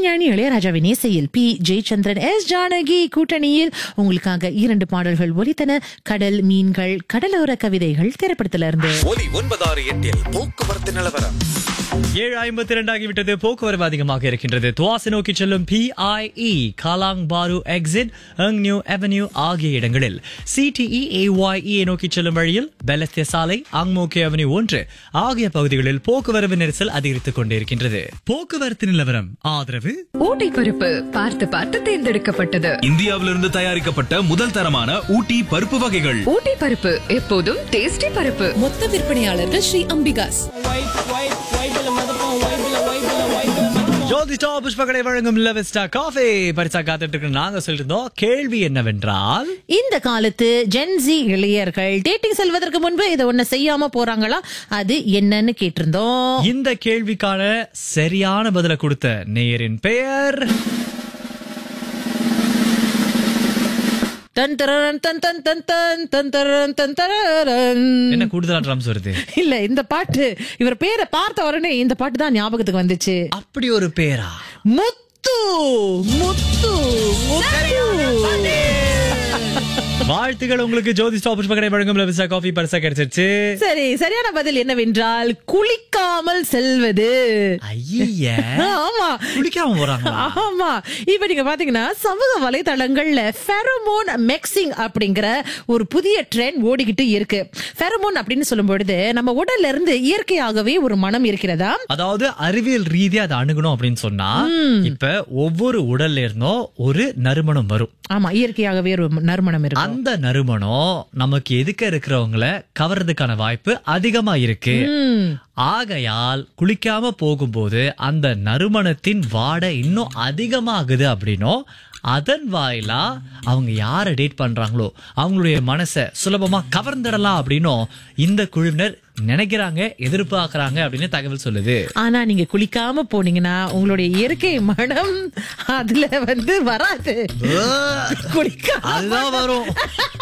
இசைஞானி இளையராஜாவின் இசையில் பி ஜெயச்சந்திரன் எஸ் ஜானகி கூட்டணியில் உங்களுக்காக இரண்டு பாடல்கள் ஒலித்தன கடல் மீன்கள் கடலோர கவிதைகள் திரைப்படத்துல இருந்து ஒலி ஒன்பதாறு எட்டில் போக்குவரத்து நிலவரம் ஏழு ஐம்பத்தி ரெண்டு ஆகிவிட்டது போக்குவரவு அதிகமாக இருக்கின்றது துவாசி நோக்கி செல்லும் பிஐஇ காலாங் பாரு எக்ஸிட் அங் நியூ அவென்யூ ஆகிய இடங்களில் சிடிஇ ஏஒய்இ நோக்கி செல்லும் வழியில் பெலஸ்திய சாலை அங்மோக்கே அவென்யூ ஒன்று ஆகிய பகுதிகளில் போக்குவரவு நெரிசல் அதிகரித்துக் கொண்டிருக்கின்றது போக்குவரத்து நிலவரம் ஆதரவு ஊட்டி பருப்பு பார்த்து பார்த்து தேர்ந்தெடுக்கப்பட்டது இந்தியாவிலிருந்து தயாரிக்கப்பட்ட முதல் தரமான ஊட்டி பருப்பு வகைகள் ஊட்டி பருப்பு எப்போதும் டேஸ்டி பருப்பு மொத்த விற்பனையாளர்கள் ஸ்ரீ அம்பிகாஸ் ஜோதிஷா புஷ்பகடை வழங்கும் லெவஸ்டா காஃபே பரிசா காத்துட்டு இருக்கு நாங்க சொல்லிட்டு இருந்தோம் கேள்வி என்னவென்றால் இந்த காலத்து ஜென்சி இளையர்கள் டேட்டிங் செல்வதற்கு முன்பு இதை ஒண்ணு செய்யாம போறாங்களா அது என்னன்னு கேட்டிருந்தோம் இந்த கேள்விக்கான சரியான பதில கொடுத்த நேயரின் பெயர் தன் தரன் தன் தன் தன் தன் தன் தரன் தன் தரன் என்ன கூடுதலா ட்ரம்ஸ் வருது இல்ல இந்த பாட்டு இவர் பேரை பார்த்த உடனே இந்த பாட்டு தான் ஞாபகத்துக்கு வந்துச்சு அப்படி ஒரு பேரா முத்து முத்து முத்து வாழ்த்துக்கள் உங்களுக்கு ஜோதி ஸ்டாப் புஷ்பகடை வழங்கும் லெவஸ்டா காஃபி பரிசா கிடைச்சிருச்சு சரி சரியான பதில் என்னவென்றால் குளிக்காமல் செல்வது ஐய ஆமா குளிக்காம போறாங்களா ஆமா இப்ப நீங்க பாத்தீங்கன்னா சமூக வலைதளங்கள்ல ஃபெரோமோன் மெக்சிங் அப்படிங்கிற ஒரு புதிய ட்ரெண்ட் ஓடிக்கிட்டு இருக்கு ஃபெரோமோன் அப்படின்னு சொல்லும் பொழுது நம்ம உடல்ல இருந்து இயற்கையாகவே ஒரு மனம் இருக்கிறதா அதாவது அறிவியல் ரீதியா அதை அணுகணும் அப்படின்னு சொன்னா இப்ப ஒவ்வொரு உடல்ல இருந்தும் ஒரு நறுமணம் வரும் ஆமா இயற்கையாகவே ஒரு நறுமணம் இருக்கும் அந்த நறுமணம் நமக்கு எதுக்க இருக்கிறவங்கள கவர்றதுக்கான வாய்ப்பு அதிகமா இருக்கு ஆகையால் குளிக்காம போகும்போது அந்த நறுமணத்தின் வாடை இன்னும் அதிகமாகுது அப்படின்னும் அதன் வாயிலா அவங்க யாரை டேட் பண்றாங்களோ அவங்களுடைய மனசை சுலபமா கவர்ந்துடலாம் அப்படின்னும் இந்த குழுவினர் நினைக்கிறாங்க எதிர்பார்க்கறாங்க அப்படின்னு தகவல் சொல்லுது ஆனா நீங்க குளிக்காம போனீங்கன்னா உங்களுடைய இயற்கை மனம் அதுல வந்து வராது குளிக்காம அதுதான் வரும்